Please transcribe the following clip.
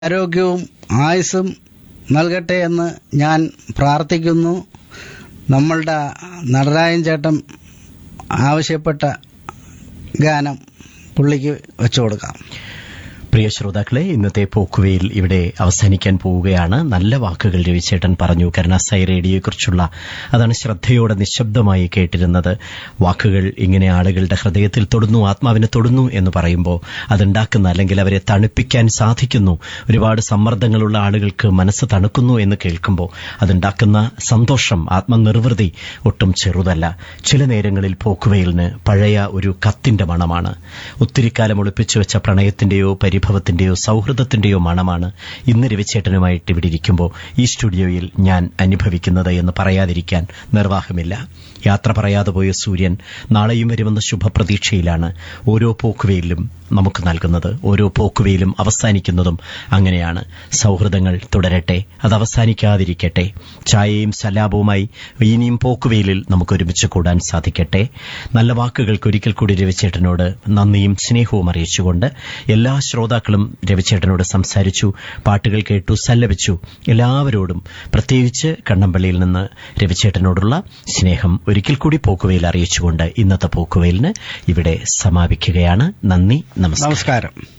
ആരോഗ്യവും ആയുസ്സും നൽകട്ടെ എന്ന് ഞാൻ പ്രാർത്ഥിക്കുന്നു നമ്മളുടെ നടരാജൻ ചേട്ടൻ ആവശ്യപ്പെട്ട ഗാനം പുള്ളിക്ക് വെച്ചു കൊടുക്കാം പ്രിയ ശ്രോതാക്കളെ ഇന്നത്തെ പോക്കുവയിൽ ഇവിടെ അവസാനിക്കാൻ പോവുകയാണ് നല്ല വാക്കുകൾ രവിചേട്ടൻ പറഞ്ഞു കരുണാസായി റേഡിയോയെക്കുറിച്ചുള്ള അതാണ് ശ്രദ്ധയോടെ നിശബ്ദമായി കേട്ടിരുന്നത് വാക്കുകൾ ഇങ്ങനെ ആളുകളുടെ ഹൃദയത്തിൽ തൊടുന്നു ആത്മാവിനെ തൊടുന്നു എന്ന് പറയുമ്പോൾ അതുണ്ടാക്കുന്ന അല്ലെങ്കിൽ അവരെ തണുപ്പിക്കാൻ സാധിക്കുന്നു ഒരുപാട് സമ്മർദ്ദങ്ങളുള്ള ആളുകൾക്ക് മനസ്സ് തണുക്കുന്നു എന്ന് കേൾക്കുമ്പോൾ അതുണ്ടാക്കുന്ന സന്തോഷം ആത്മനിർവൃതി ഒട്ടും ചെറുതല്ല ചില നേരങ്ങളിൽ പോക്കുവയലിന് പഴയ ഒരു കത്തിന്റെ മണമാണ് ഒത്തിരി കാലം ഒളിപ്പിച്ചു വെച്ച പ്രണയത്തിന്റെയോ പരിഭവത്തിന്റെയോ സൗഹൃദത്തിന്റെയോ മണമാണ് ഇന്ന് രവിച്ചേട്ടനുമായിട്ട് ഇവിടെ ഇരിക്കുമ്പോൾ ഈ സ്റ്റുഡിയോയിൽ ഞാൻ അനുഭവിക്കുന്നത് എന്ന് പറയാതിരിക്കാൻ നിർവാഹമില്ല യാത്ര പറയാതെ പോയ സൂര്യൻ നാളെയും വരുമെന്ന ശുഭപ്രതീക്ഷയിലാണ് ഓരോ പോക്കുവയിലും നമുക്ക് നൽകുന്നത് ഓരോ പോക്കുവയിലും അവസാനിക്കുന്നതും അങ്ങനെയാണ് സൗഹൃദങ്ങൾ തുടരട്ടെ അത് അവസാനിക്കാതിരിക്കട്ടെ ചായയും സലാപവുമായി ഇനിയും പോക്കുവെയിലിൽ നമുക്ക് ഒരുമിച്ച് കൂടാൻ സാധിക്കട്ടെ നല്ല വാക്കുകൾക്ക് ഒരിക്കൽ കൂടി രവിച്ചേട്ടനോട് നന്ദിയും സ്നേഹവും അറിയിച്ചുകൊണ്ട് എല്ലാ ശ്രോതാക്കളും രവിച്ചേട്ടനോട് സംസാരിച്ചു പാട്ടുകൾ കേട്ടു സല്ലപിച്ചു എല്ലാവരോടും പ്രത്യേകിച്ച് കണ്ണമ്പള്ളിയിൽ നിന്ന് രവിച്ചേട്ടനോടുള്ള സ്നേഹം ഒരിക്കൽ കൂടി പോക്കുവെയിൽ അറിയിച്ചുകൊണ്ട് ഇന്നത്തെ പോക്കുവെയിലിന് ഇവിടെ സമാപിക്കുകയാണ് നന്ദി നമസ്കാരം നമസ്കാരം